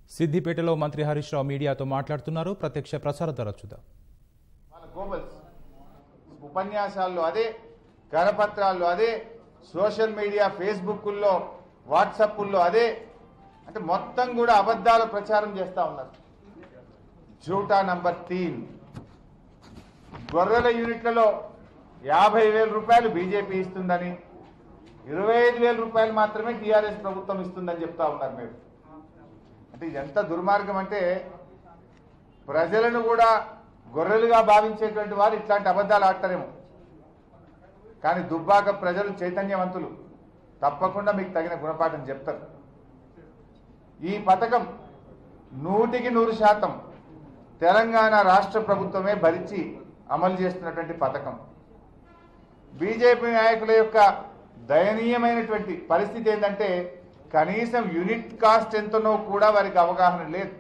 సిద్దిపేటలో మంత్రి హరీష్ రావు మీడియాతో మాట్లాడుతున్నారు ప్రత్యక్ష ప్రసార ధర చూద్దాం వాళ్ళ గోబల్స్ ఉపన్యాసాల్లో అదే కరపత్రాల్లో అదే సోషల్ మీడియా ఫేస్బుక్ల్లో వాట్సాప్ల్లో అదే అంటే మొత్తం కూడా అబద్ధాల ప్రచారం చేస్తా ఉన్నారు జూటా నంబర్ తీన్ గొర్రెల యూనిట్లలో యాభై వేల రూపాయలు బీజేపీ ఇస్తుందని ఇరవై ఐదు వేల రూపాయలు మాత్రమే టీఆర్ఎస్ ప్రభుత్వం ఇస్తుందని చెప్తా ఉన్నారు మీరు అంటే ఇది ఎంత దుర్మార్గం అంటే ప్రజలను కూడా గొర్రెలుగా భావించేటువంటి వారు ఇట్లాంటి అబద్ధాలు ఆడతారేమో కానీ దుబ్బాక ప్రజలు చైతన్యవంతులు తప్పకుండా మీకు తగిన గుణపాఠం చెప్తారు ఈ పథకం నూటికి నూరు శాతం తెలంగాణ రాష్ట్ర ప్రభుత్వమే భరించి అమలు చేస్తున్నటువంటి పథకం బీజేపీ నాయకుల యొక్క దయనీయమైనటువంటి పరిస్థితి ఏంటంటే కనీసం యూనిట్ కాస్ట్ ఎంతనో కూడా వారికి అవగాహన లేదు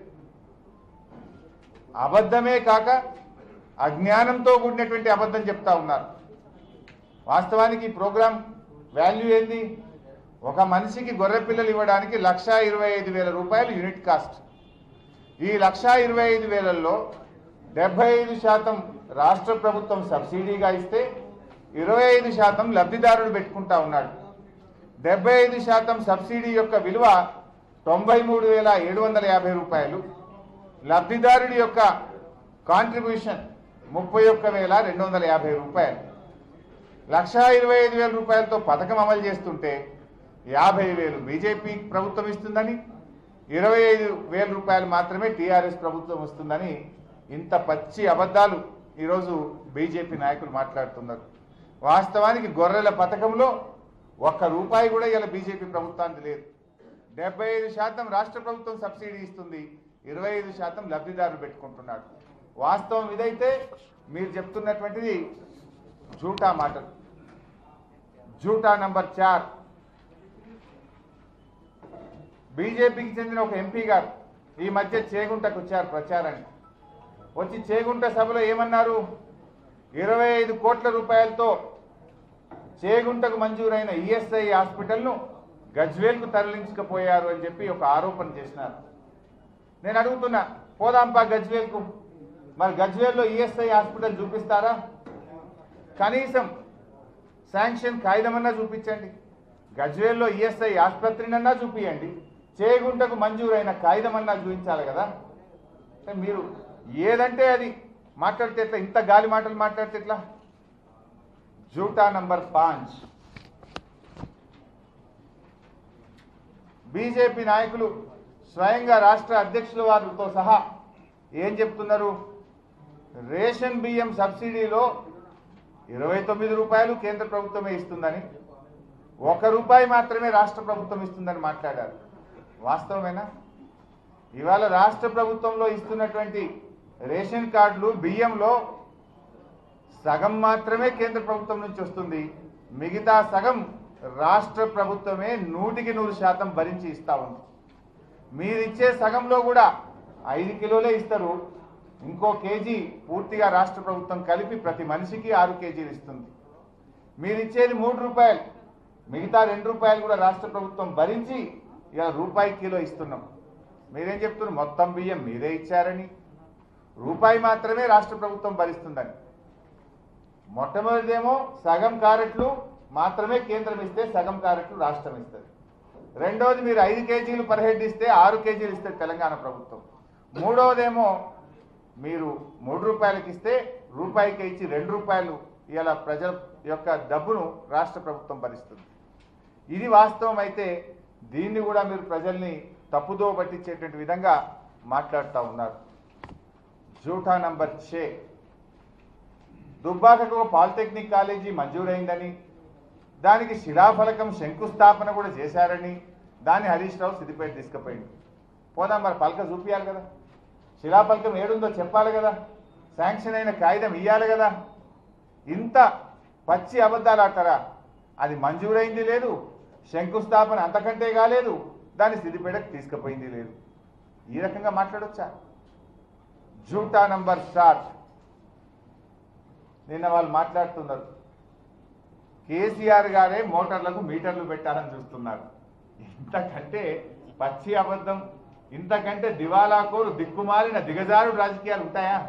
అబద్ధమే కాక అజ్ఞానంతో కూడినటువంటి అబద్ధం చెప్తా ఉన్నారు వాస్తవానికి ఈ ప్రోగ్రాం వాల్యూ ఏంది ఒక మనిషికి గొర్రె పిల్లలు ఇవ్వడానికి లక్షా ఇరవై ఐదు వేల రూపాయలు యూనిట్ కాస్ట్ ఈ లక్షా ఇరవై ఐదు వేలల్లో డెబ్బై ఐదు శాతం రాష్ట్ర ప్రభుత్వం సబ్సిడీగా ఇస్తే ఇరవై ఐదు శాతం లబ్ధిదారుడు పెట్టుకుంటా ఉన్నాడు డెబ్బై ఐదు శాతం సబ్సిడీ యొక్క విలువ తొంభై మూడు వేల ఏడు వందల యాభై రూపాయలు లబ్ధిదారుడి యొక్క కాంట్రిబ్యూషన్ ముప్పై ఒక్క వేల రెండు వందల యాభై రూపాయలు లక్షా ఇరవై ఐదు వేల రూపాయలతో పథకం అమలు చేస్తుంటే యాభై వేలు బీజేపీ ప్రభుత్వం ఇస్తుందని ఇరవై ఐదు వేల రూపాయలు మాత్రమే టీఆర్ఎస్ ప్రభుత్వం వస్తుందని ఇంత పచ్చి అబద్ధాలు ఈరోజు బీజేపీ నాయకులు మాట్లాడుతున్నారు వాస్తవానికి గొర్రెల పథకంలో ఒక్క రూపాయి కూడా ఇలా బీజేపీ ప్రభుత్వానికి లేదు డెబ్బై ఐదు శాతం రాష్ట్ర ప్రభుత్వం సబ్సిడీ ఇస్తుంది ఇరవై ఐదు శాతం లబ్ధిదారులు పెట్టుకుంటున్నాడు వాస్తవం ఇదైతే మీరు చెప్తున్నటువంటిది జూటా మాటలు జూటా నంబర్ చార్ బీజేపీకి చెందిన ఒక ఎంపీ గారు ఈ మధ్య చేగుంటకు వచ్చారు ప్రచారానికి వచ్చి చేగుంట సభలో ఏమన్నారు ఇరవై ఐదు కోట్ల రూపాయలతో చేగుంటకు మంజూరైన ఈఎస్ఐ హాస్పిటల్ను గజ్వేల్కు తరలించకపోయారు అని చెప్పి ఒక ఆరోపణ చేసినారు నేను అడుగుతున్నా పోదాంపా గజ్వేల్కు మరి గజ్వేల్లో ఈఎస్ఐ హాస్పిటల్ చూపిస్తారా కనీసం శాంక్షన్ కాగితమన్నా చూపించండి గజ్వేల్లో ఈఎస్ఐ ఆసుపత్రినన్నా చూపియండి చేగుంటకు మంజూరైన కాగితమన్నా చూపించాలి కదా అంటే మీరు ఏదంటే అది మాట్లాడితే ఎట్లా ఇంత గాలి మాటలు మాట్లాడితే ఎట్లా జూటా నంబర్ పాంచ్ బీజేపీ నాయకులు స్వయంగా రాష్ట్ర అధ్యక్షుల వారితో సహా ఏం చెప్తున్నారు రేషన్ బియ్యం సబ్సిడీలో ఇరవై తొమ్మిది రూపాయలు కేంద్ర ప్రభుత్వమే ఇస్తుందని ఒక రూపాయి మాత్రమే రాష్ట్ర ప్రభుత్వం ఇస్తుందని మాట్లాడారు వాస్తవమేనా ఇవాళ రాష్ట్ర ప్రభుత్వంలో ఇస్తున్నటువంటి రేషన్ కార్డులు బియ్యంలో సగం మాత్రమే కేంద్ర ప్రభుత్వం నుంచి వస్తుంది మిగతా సగం రాష్ట్ర ప్రభుత్వమే నూటికి నూరు శాతం భరించి ఇస్తా ఉంది మీరిచ్చే సగంలో కూడా ఐదు కిలోలే ఇస్తారు ఇంకో కేజీ పూర్తిగా రాష్ట్ర ప్రభుత్వం కలిపి ప్రతి మనిషికి ఆరు కేజీలు ఇస్తుంది మీరిచ్చేది మూడు రూపాయలు మిగతా రెండు రూపాయలు కూడా రాష్ట్ర ప్రభుత్వం భరించి ఇక రూపాయి కిలో ఇస్తున్నాం మీరేం చెప్తున్నారు మొత్తం బియ్యం మీరే ఇచ్చారని రూపాయి మాత్రమే రాష్ట్ర ప్రభుత్వం భరిస్తుందని మొట్టమొదటిదేమో సగం క్యారెట్లు మాత్రమే కేంద్రం ఇస్తే సగం క్యారెట్లు రాష్ట్రం ఇస్తుంది రెండవది మీరు ఐదు కేజీలు పర్ హెడ్ ఇస్తే ఆరు కేజీలు ఇస్తే తెలంగాణ ప్రభుత్వం మూడవదేమో మీరు మూడు రూపాయలకి ఇస్తే రూపాయికి ఇచ్చి రెండు రూపాయలు ఇలా ప్రజల యొక్క డబ్బును రాష్ట్ర ప్రభుత్వం భరిస్తుంది ఇది వాస్తవం అయితే దీన్ని కూడా మీరు ప్రజల్ని తప్పుదో పట్టించేటువంటి విధంగా మాట్లాడుతూ ఉన్నారు జూఠా నంబర్ షే దుబ్బాకకు ఒక పాలిటెక్నిక్ కాలేజీ మంజూరైందని దానికి శిలాఫలకం శంకుస్థాపన కూడా చేశారని దాన్ని హరీష్ రావు సిద్దిపేట తీసుకుపోయింది పోదాం మరి పలక చూపించాలి కదా శిలాఫలకం ఏడుందో చెప్పాలి కదా శాంక్షన్ అయిన కాగితం ఇవ్వాలి కదా ఇంత పచ్చి అబద్ధాలు ఆడతారా అది మంజూరైంది లేదు శంకుస్థాపన అంతకంటే కాలేదు దాన్ని సిద్దిపేటకు తీసుకుపోయింది లేదు ఈ రకంగా మాట్లాడొచ్చా జూటా నంబర్ సాట్ నిన్న వాళ్ళు మాట్లాడుతున్నారు కేసీఆర్ గారే మోటార్లకు మీటర్లు పెట్టాలని చూస్తున్నారు ఇంతకంటే పచ్చి అబద్ధం ఇంతకంటే దివాలాకోరు దిక్కుమాలిన దిగజారు రాజకీయాలు ఉంటాయా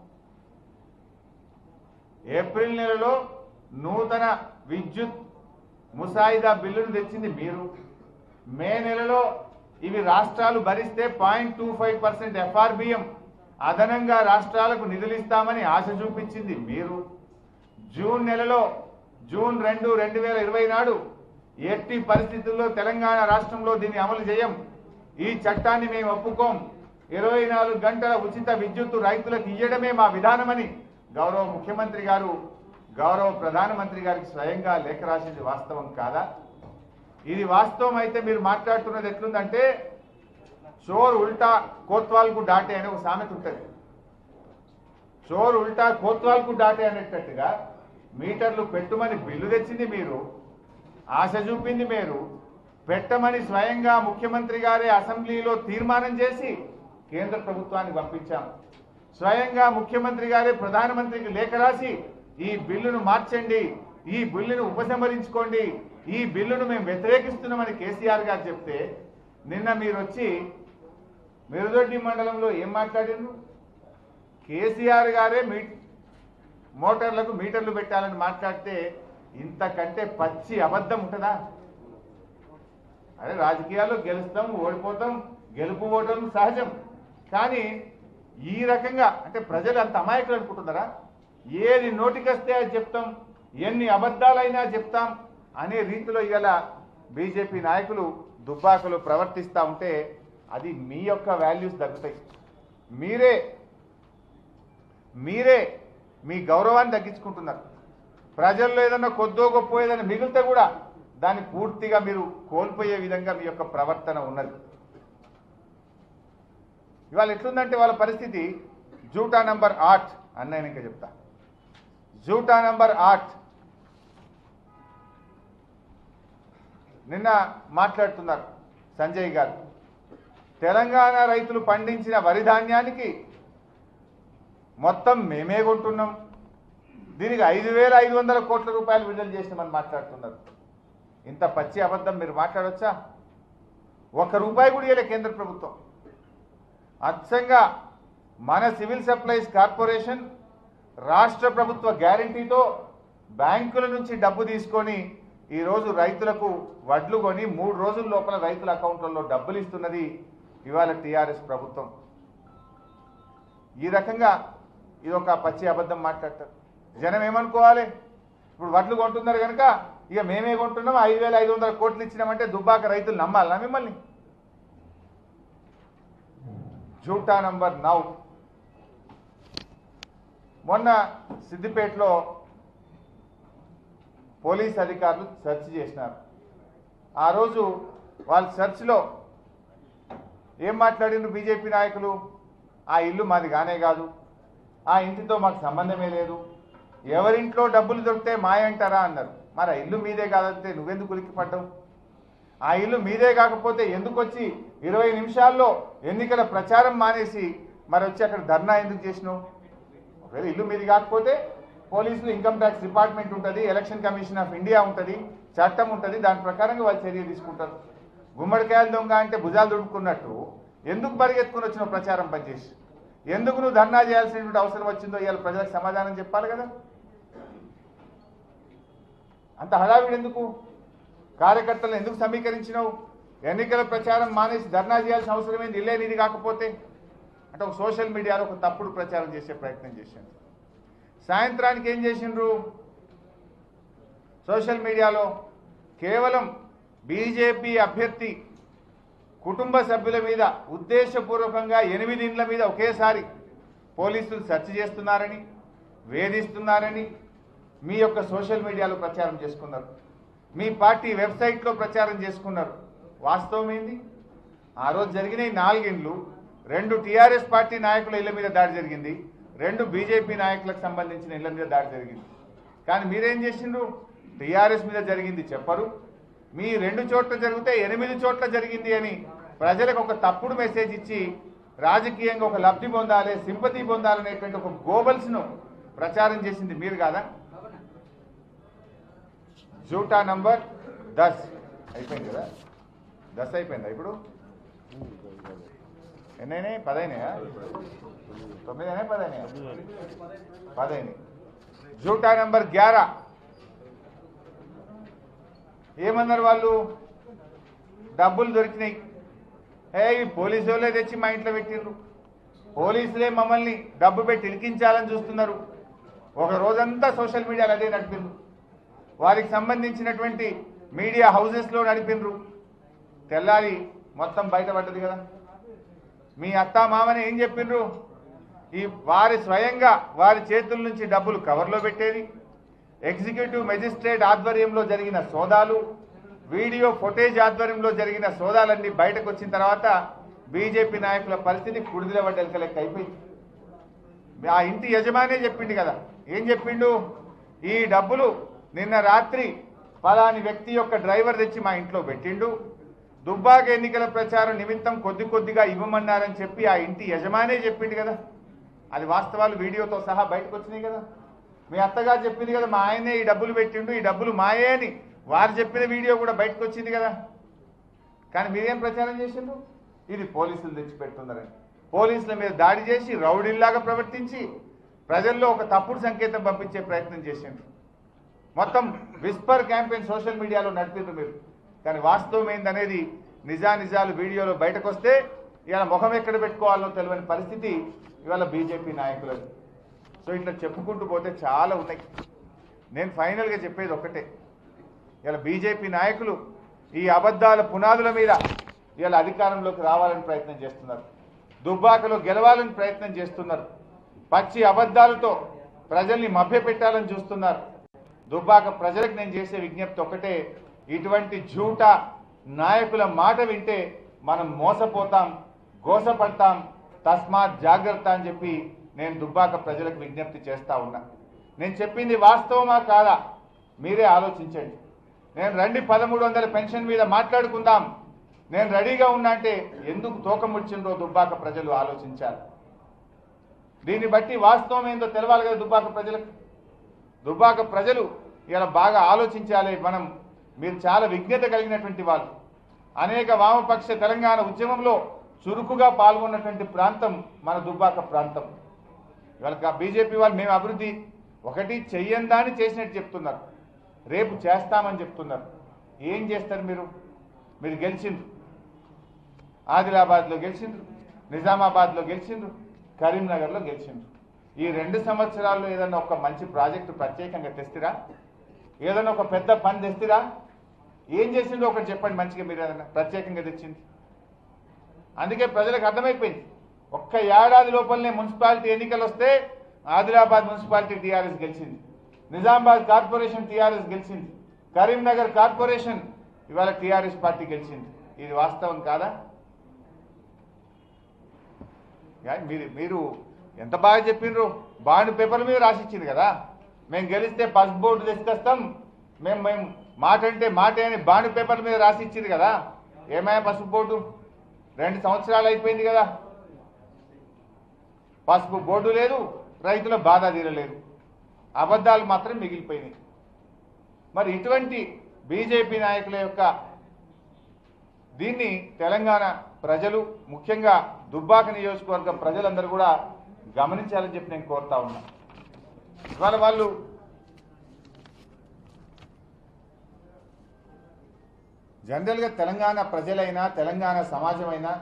ఏప్రిల్ నెలలో నూతన విద్యుత్ ముసాయిదా బిల్లును తెచ్చింది మీరు మే నెలలో ఇవి రాష్ట్రాలు భరిస్తే point two five percent FRBM అదనంగా రాష్ట్రాలకు నిధులు ఇస్తామని ఆశ చూపించింది మీరు జూన్ నెలలో జూన్ రెండు రెండు వేల ఇరవై నాడు ఎట్టి పరిస్థితుల్లో తెలంగాణ రాష్ట్రంలో దీన్ని అమలు చేయం ఈ చట్టాన్ని మేము ఒప్పుకోం ఇరవై నాలుగు గంటల ఉచిత విద్యుత్తు రైతులకు ఇయ్యడమే మా విధానమని గౌరవ ముఖ్యమంత్రి గారు గౌరవ ప్రధానమంత్రి గారికి స్వయంగా లేఖ రాసింది వాస్తవం కాదా ఇది వాస్తవం అయితే మీరు మాట్లాడుతున్నది ఎట్లుందంటే చోర్ ఉల్టా కోత్వాల్కు డాటే అనే ఒక సామెత ఉంటుంది చోర్ ఉల్టా కోత్వాల్కు డాటే అనేటట్టుగా మీటర్లు పెట్టుమని బిల్లు తెచ్చింది మీరు ఆశ చూపింది మీరు పెట్టమని స్వయంగా ముఖ్యమంత్రి గారే అసెంబ్లీలో తీర్మానం చేసి కేంద్ర ప్రభుత్వానికి పంపించాం స్వయంగా ముఖ్యమంత్రి గారే ప్రధానమంత్రికి లేఖ రాసి ఈ బిల్లును మార్చండి ఈ బిల్లును ఉపసంహరించుకోండి ఈ బిల్లును మేము వ్యతిరేకిస్తున్నామని కేసీఆర్ గారు చెప్తే నిన్న మీరు వచ్చి మిరుదొడ్డి మండలంలో ఏం మాట్లాడిండ్రు కేసీఆర్ గారే మీ మోటార్లకు మీటర్లు పెట్టాలని మాట్లాడితే ఇంతకంటే పచ్చి అబద్ధం ఉంటుందా అదే రాజకీయాల్లో గెలుస్తాం ఓడిపోతాం గెలుపు ఓటం సహజం కానీ ఈ రకంగా అంటే ప్రజలు అంత అమాయకులు అనుకుంటున్నారా ఏది నోటికొస్తే అది చెప్తాం ఎన్ని అబద్ధాలైనా చెప్తాం అనే రీతిలో ఇవాళ బీజేపీ నాయకులు దుబ్బాకలు ప్రవర్తిస్తూ ఉంటే అది మీ యొక్క వాల్యూస్ తగ్గుతాయి మీరే మీరే మీ గౌరవాన్ని తగ్గించుకుంటున్నారు ప్రజల్లో ఏదన్నా కొద్దో గొప్ప ఏదైనా మిగిలితే కూడా దాన్ని పూర్తిగా మీరు కోల్పోయే విధంగా మీ యొక్క ప్రవర్తన ఉన్నది ఇవాళ ఎట్లుందంటే వాళ్ళ పరిస్థితి జూటా నంబర్ ఆట్ అన్నయ్య ఇంకా చెప్తా జూటా నంబర్ ఆట్ నిన్న మాట్లాడుతున్నారు సంజయ్ గారు తెలంగాణ రైతులు పండించిన వరి ధాన్యానికి మొత్తం మేమే కొంటున్నాం దీనికి ఐదు వేల ఐదు వందల కోట్ల రూపాయలు విడుదల చేసినామని మాట్లాడుతున్నారు ఇంత పచ్చి అబద్ధం మీరు మాట్లాడొచ్చా ఒక్క రూపాయి కూడా ఇవ్వలే కేంద్ర ప్రభుత్వం అచ్చంగా మన సివిల్ సప్లైస్ కార్పొరేషన్ రాష్ట్ర ప్రభుత్వ గ్యారంటీతో బ్యాంకుల నుంచి డబ్బు తీసుకొని ఈరోజు రైతులకు వడ్లు కొని మూడు రోజుల లోపల రైతుల అకౌంట్లలో డబ్బులు ఇస్తున్నది ఇవాళ టీఆర్ఎస్ ప్రభుత్వం ఈ రకంగా ఇది ఒక పచ్చి అబద్ధం మాట్లాడతారు జనం ఏమనుకోవాలి ఇప్పుడు వడ్లు కొంటున్నారు కనుక ఇక మేమే కొంటున్నాం ఐదు వేల ఐదు వందల కోట్లు ఇచ్చినామంటే దుబ్బాక రైతులు నమ్మాలా మిమ్మల్ని జూటా నంబర్ నౌ మొన్న సిద్దిపేటలో పోలీస్ అధికారులు సెర్చ్ చేసినారు ఆ రోజు వాళ్ళ సెర్చ్లో ఏం మాట్లాడిండ్రు బీజేపీ నాయకులు ఆ ఇల్లు మాది కానే కాదు ఆ ఇంటితో మాకు సంబంధమే లేదు ఎవరింట్లో డబ్బులు దొరికితే మాయంటారా అన్నారు మరి ఆ ఇల్లు మీదే కాదంటే నువ్వెందుకు ఉలిక్కి పడ్డావు ఆ ఇల్లు మీదే కాకపోతే ఎందుకు వచ్చి ఇరవై నిమిషాల్లో ఎన్నికల ప్రచారం మానేసి మరి వచ్చి అక్కడ ధర్నా ఎందుకు చేసినావు ఒకవేళ ఇల్లు మీది కాకపోతే పోలీసులు ఇన్కమ్ ట్యాక్స్ డిపార్ట్మెంట్ ఉంటుంది ఎలక్షన్ కమిషన్ ఆఫ్ ఇండియా ఉంటుంది చట్టం ఉంటుంది దాని ప్రకారంగా వాళ్ళు చర్య తీసుకుంటారు గుమ్మడికాయల దొంగ అంటే భుజాలు దుడుకున్నట్టు ఎందుకు పరిగెత్తుకుని వచ్చిన ప్రచారం పనిచేసి ఎందుకు నువ్వు ధర్నా చేయాల్సినటువంటి అవసరం వచ్చిందో ఇవాళ ప్రజలకు సమాధానం చెప్పాలి కదా అంత హడావిడి ఎందుకు కార్యకర్తలను ఎందుకు సమీకరించినావు ఎన్నికల ప్రచారం మానేసి ధర్నా చేయాల్సిన అవసరం ఏంది ఇల్లే నీది కాకపోతే అంటే ఒక సోషల్ మీడియాలో ఒక తప్పుడు ప్రచారం చేసే ప్రయత్నం చేశాను సాయంత్రానికి ఏం చేసిండ్రు సోషల్ మీడియాలో కేవలం బీజేపీ అభ్యర్థి కుటుంబ సభ్యుల మీద ఉద్దేశపూర్వకంగా ఎనిమిది ఇండ్ల మీద ఒకేసారి పోలీసులు సెర్చ్ చేస్తున్నారని వేధిస్తున్నారని మీ యొక్క సోషల్ మీడియాలో ప్రచారం చేసుకున్నారు మీ పార్టీ వెబ్సైట్లో ప్రచారం చేసుకున్నారు వాస్తవం ఏంది ఆ రోజు జరిగిన ఈ నాలుగిండ్లు రెండు టీఆర్ఎస్ పార్టీ నాయకుల ఇళ్ల మీద దాడి జరిగింది రెండు బీజేపీ నాయకులకు సంబంధించిన ఇళ్ల మీద దాడి జరిగింది కానీ మీరేం చేసిండ్రు టీఆర్ఎస్ మీద జరిగింది చెప్పరు మీ రెండు చోట్ల జరిగితే ఎనిమిది చోట్ల జరిగింది అని ప్రజలకు ఒక తప్పుడు మెసేజ్ ఇచ్చి రాజకీయంగా ఒక లబ్ధి పొందాలి సింపతి పొందాలనేటువంటి ఒక గోబల్స్ను ప్రచారం చేసింది మీరు కాదా జూటా నంబర్ దస్ అయిపోయింది కదా దస్ అయిపోయిందా ఇప్పుడు ఎన్నైనాయి పదైనాయా తొమ్మిదైనా పదైనాయా పదైనాయి జూటా నెంబర్ గ్యారా ఏమన్నారు వాళ్ళు డబ్బులు దొరికినాయి ఏ ఇవి పోలీసు వాళ్ళే తెచ్చి మా ఇంట్లో పెట్టిండ్రు పోలీసులే మమ్మల్ని డబ్బు పెట్టి ఇరికించాలని చూస్తున్నారు ఒక రోజంతా సోషల్ మీడియాలో అదే నడిపిండ్రు వారికి సంబంధించినటువంటి మీడియా హౌసెస్లో నడిపిండ్రు తెల్లారి మొత్తం బయటపడ్డది కదా మీ అత్త మామని ఏం చెప్పిండ్రు ఈ వారి స్వయంగా వారి చేతుల నుంచి డబ్బులు కవర్లో పెట్టేది ఎగ్జిక్యూటివ్ మెజిస్ట్రేట్ ఆధ్వర్యంలో జరిగిన సోదాలు వీడియో ఫుటేజ్ ఆధ్వర్యంలో జరిగిన సోదాలన్నీ బయటకు వచ్చిన తర్వాత బీజేపీ నాయకుల పరిస్థితి కుడిదిల వడ్డెలక లెక్క అయిపోయింది ఆ ఇంటి యజమానే చెప్పిండు కదా ఏం చెప్పిండు ఈ డబ్బులు నిన్న రాత్రి పలాని వ్యక్తి యొక్క డ్రైవర్ తెచ్చి మా ఇంట్లో పెట్టిండు దుబ్బాక ఎన్నికల ప్రచారం నిమిత్తం కొద్ది కొద్దిగా ఇవ్వమన్నారని చెప్పి ఆ ఇంటి యజమానే చెప్పిండు కదా అది వాస్తవాలు వీడియోతో సహా బయటకు వచ్చినాయి కదా మీ అత్తగారు చెప్పింది కదా మా ఆయనే ఈ డబ్బులు పెట్టిండు ఈ డబ్బులు మాయే అని వారు చెప్పిన వీడియో కూడా బయటకు వచ్చింది కదా కానీ మీరేం ప్రచారం చేసిండ్రు ఇది పోలీసులు తెచ్చిపెడుతున్నారని పోలీసుల మీద దాడి చేసి రౌడీల్లాగా ప్రవర్తించి ప్రజల్లో ఒక తప్పుడు సంకేతం పంపించే ప్రయత్నం చేసిండ్రు మొత్తం విస్పర్ క్యాంపెయిన్ సోషల్ మీడియాలో నడిపిండ్రు మీరు కానీ వాస్తవం ఏందనేది నిజానిజాలు వీడియోలో బయటకు వస్తే ఇవాళ ముఖం ఎక్కడ పెట్టుకోవాలో తెలియని పరిస్థితి ఇవాళ బీజేపీ నాయకులది సో ఇట్లా చెప్పుకుంటూ పోతే చాలా ఉన్నాయి నేను ఫైనల్గా చెప్పేది ఒకటే ఇలా బీజేపీ నాయకులు ఈ అబద్ధాల పునాదుల మీద ఇవాళ అధికారంలోకి రావాలని ప్రయత్నం చేస్తున్నారు దుబ్బాకలో గెలవాలని ప్రయత్నం చేస్తున్నారు పచ్చి అబద్ధాలతో ప్రజల్ని మభ్యపెట్టాలని చూస్తున్నారు దుబ్బాక ప్రజలకు నేను చేసే విజ్ఞప్తి ఒకటే ఇటువంటి జూట నాయకుల మాట వింటే మనం మోసపోతాం గోసపడతాం తస్మాత్ జాగ్రత్త అని చెప్పి నేను దుబ్బాక ప్రజలకు విజ్ఞప్తి చేస్తా ఉన్నా నేను చెప్పింది వాస్తవమా కాదా మీరే ఆలోచించండి నేను రండి పదమూడు వందల పెన్షన్ మీద మాట్లాడుకుందాం నేను రెడీగా ఉన్నా అంటే ఎందుకు తోకముచ్చిండ్రో దుబ్బాక ప్రజలు ఆలోచించాలి దీన్ని బట్టి వాస్తవం ఏందో తెలవాలి కదా దుబ్బాక ప్రజలకు దుబ్బాక ప్రజలు ఇలా బాగా ఆలోచించాలి మనం మీరు చాలా విజ్ఞత కలిగినటువంటి వాళ్ళు అనేక వామపక్ష తెలంగాణ ఉద్యమంలో చురుకుగా పాల్గొన్నటువంటి ప్రాంతం మన దుబ్బాక ప్రాంతం ఇవాళ బీజేపీ వాళ్ళు మేము అభివృద్ధి ఒకటి చెయ్యందాని చేసినట్టు చెప్తున్నారు రేపు చేస్తామని చెప్తున్నారు ఏం చేస్తారు మీరు మీరు గెలిచిండ్రు ఆదిలాబాద్లో గెలిచిండ్రు నిజామాబాద్లో గెలిచిండ్రు కరీంనగర్లో గెలిచిండ్రు ఈ రెండు సంవత్సరాల్లో ఏదైనా ఒక మంచి ప్రాజెక్టు ప్రత్యేకంగా తెస్తారా ఏదైనా ఒక పెద్ద పని తెస్తారా ఏం చేసిందో ఒకటి చెప్పండి మంచిగా మీరు ఏదైనా ప్రత్యేకంగా తెచ్చింది అందుకే ప్రజలకు అర్థమైపోయింది ఒక్క ఏడాది లోపలనే మున్సిపాలిటీ ఎన్నికలు వస్తే ఆదిలాబాద్ మున్సిపాలిటీ టీఆర్ఎస్ గెలిచింది నిజామాబాద్ కార్పొరేషన్ టీఆర్ఎస్ గెలిచింది కరీంనగర్ కార్పొరేషన్ ఇవాళ టీఆర్ఎస్ పార్టీ గెలిచింది ఇది వాస్తవం కాదా యా, మీరు మీరు ఎంత బాగా చెప్పిండ్రు బాండ్ పేపర్ల మీద రాసిచ్చింది కదా మేము గెలిస్తే పస్ బోర్డు తీసుకొస్తాం మేము మేము మాట అంటే మాట అని బాండ్ పేపర్ల మీద రాసిచ్చింది కదా ఏమయ్యా పసుపు బోర్డు రెండు సంవత్సరాలు అయిపోయింది కదా పసుపు బోర్డు లేదు రైతుల బాధ తీరలేదు అబద్ధాలు మాత్రం మిగిలిపోయినాయి మరి ఇటువంటి బీజేపీ నాయకుల యొక్క దీన్ని తెలంగాణ ప్రజలు ముఖ్యంగా దుబ్బాక నియోజకవర్గ ప్రజలందరూ కూడా గమనించాలని చెప్పి నేను కోరుతా ఉన్నా ఇవాళ వాళ్ళు జనరల్గా తెలంగాణ ప్రజలైనా తెలంగాణ సమాజమైనా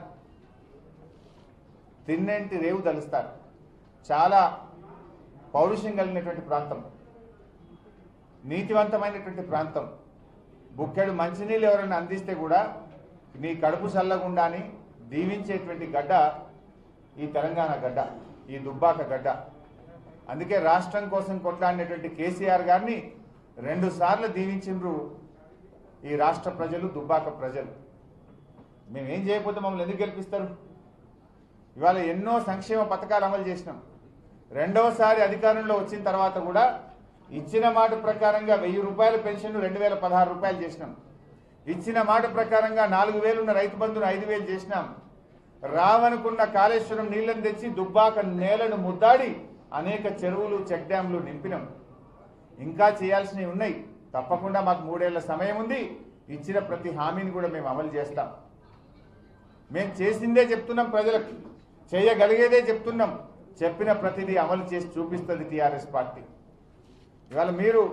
తిన్నేంటి రేవు తలుస్తారు చాలా పౌరుషం కలిగినటువంటి ప్రాంతం నీతివంతమైనటువంటి ప్రాంతం బుక్కెడు మంచినీళ్ళు ఎవరైనా అందిస్తే కూడా నీ కడుపు చల్లగుండాని దీవించేటువంటి గడ్డ ఈ తెలంగాణ గడ్డ ఈ దుబ్బాక గడ్డ అందుకే రాష్ట్రం కోసం కొట్లాడినటువంటి కేసీఆర్ గారిని రెండు సార్లు దీవించిండ్రు ఈ రాష్ట్ర ప్రజలు దుబ్బాక ప్రజలు మేమేం చేయకపోతే మమ్మల్ని ఎందుకు గెలిపిస్తారు ఇవాళ ఎన్నో సంక్షేమ పథకాలు అమలు చేసినాం రెండవసారి అధికారంలో వచ్చిన తర్వాత కూడా ఇచ్చిన మాట ప్రకారంగా వెయ్యి రూపాయల పెన్షన్ రెండు వేల పదహారు రూపాయలు చేసినాం ఇచ్చిన మాట ప్రకారంగా నాలుగు వేలు ఉన్న రైతు బంధును ఐదు వేలు చేసినాం రావనుకున్న కాళేశ్వరం నీళ్లను తెచ్చి దుబ్బాక నేలను ముద్దాడి అనేక చెరువులు చెక్ డ్యాంలు నింపినాం ఇంకా చేయాల్సినవి ఉన్నాయి తప్పకుండా మాకు మూడేళ్ల సమయం ఉంది ఇచ్చిన ప్రతి హామీని కూడా మేము అమలు చేస్తాం మేము చేసిందే చెప్తున్నాం ప్రజలకు చేయగలిగేదే చెప్తున్నాం చెప్పిన ప్రతిదీ అమలు చేసి చూపిస్తుంది టీఆర్ఎస్ పార్టీ ఇవాళ మీరు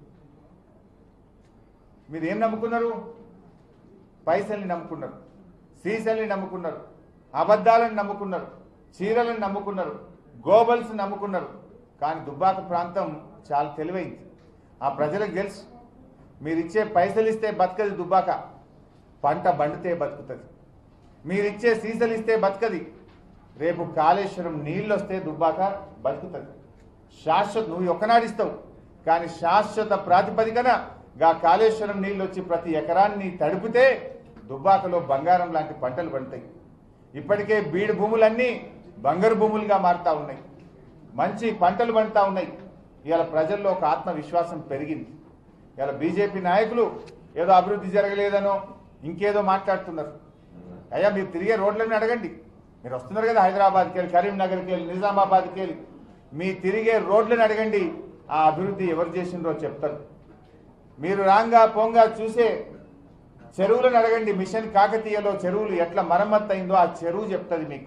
మీరు ఏం నమ్ముకున్నారు పైసల్ని నమ్ముకున్నారు సీసల్ని నమ్ముకున్నారు అబద్ధాలను నమ్ముకున్నారు చీరలను నమ్ముకున్నారు గోబల్స్ నమ్ముకున్నారు కానీ దుబ్బాక ప్రాంతం చాలా తెలివైంది ఆ ప్రజలకు తెలుసు మీరు ఇచ్చే పైసలు ఇస్తే బతకది దుబ్బాక పంట బండితే బతుకుతుంది మీరు ఇచ్చే సీసలు ఇస్తే బతకది రేపు కాళేశ్వరం నీళ్ళు వస్తే దుబ్బాక బతుకుతుంది శాశ్వత నువ్వు ఒక్కనాడిస్తావు కానీ శాశ్వత ప్రాతిపదికన గా కాళేశ్వరం నీళ్ళు వచ్చి ప్రతి ఎకరాన్ని తడిపితే దుబ్బాకలో బంగారం లాంటి పంటలు పండుతాయి ఇప్పటికే బీడు భూములన్నీ బంగారు భూములుగా మారుతా ఉన్నాయి మంచి పంటలు పండుతా ఉన్నాయి ఇవాళ ప్రజల్లో ఒక ఆత్మవిశ్వాసం పెరిగింది ఇవాళ బీజేపీ నాయకులు ఏదో అభివృద్ధి జరగలేదనో ఇంకేదో మాట్లాడుతున్నారు అయ్యా మీరు తిరిగే రోడ్లను అడగండి మీరు వస్తున్నారు కదా హైదరాబాద్కి వెళ్ళి కరీంనగర్కి వెళ్ళి నిజామాబాద్కి వెళ్ళి మీ తిరిగే రోడ్లను అడగండి ఆ అభివృద్ధి ఎవరు చేసిండ్రో చెప్తారు మీరు రాంగా పోంగా చూసే చెరువులను అడగండి మిషన్ కాకతీయలో చెరువులు ఎట్లా మరమ్మతు అయిందో ఆ చెరువు చెప్తుంది మీకు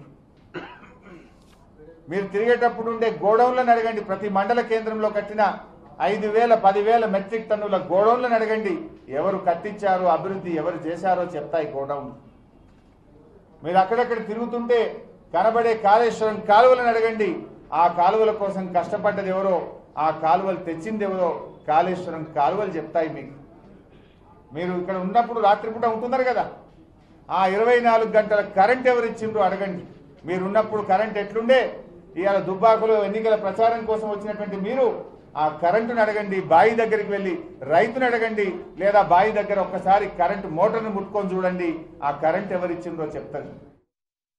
మీరు తిరిగేటప్పుడు ఉండే గోడౌన్లను అడగండి ప్రతి మండల కేంద్రంలో కట్టిన ఐదు వేల పదివేల మెట్రిక్ టన్నుల గోడౌన్లను అడగండి ఎవరు కట్టించారో అభివృద్ధి ఎవరు చేశారో చెప్తాయి గోడౌన్ మీరు అక్కడక్కడ తిరుగుతుంటే కనబడే కాళేశ్వరం కాలువలను అడగండి ఆ కాలువల కోసం కష్టపడ్డది ఎవరో ఆ కాలువలు తెచ్చింది ఎవరో కాళేశ్వరం కాలువలు చెప్తాయి మీకు మీరు ఇక్కడ ఉన్నప్పుడు రాత్రిపూట ఉంటున్నారు కదా ఆ ఇరవై నాలుగు గంటల కరెంట్ ఎవరు ఇచ్చిండ్రు అడగండి మీరు ఉన్నప్పుడు కరెంట్ ఎట్లుండే ఇవాళ దుబ్బాకులో ఎన్నికల ప్రచారం కోసం వచ్చినటువంటి మీరు ఆ కరెంటును అడగండి బావి దగ్గరికి వెళ్ళి రైతును అడగండి లేదా బావి దగ్గర ఒక్కసారి కరెంటు మోటార్ను ముట్టుకొని చూడండి ఆ కరెంట్ ఎవరు ఇచ్చిండ్రో చెప్తారు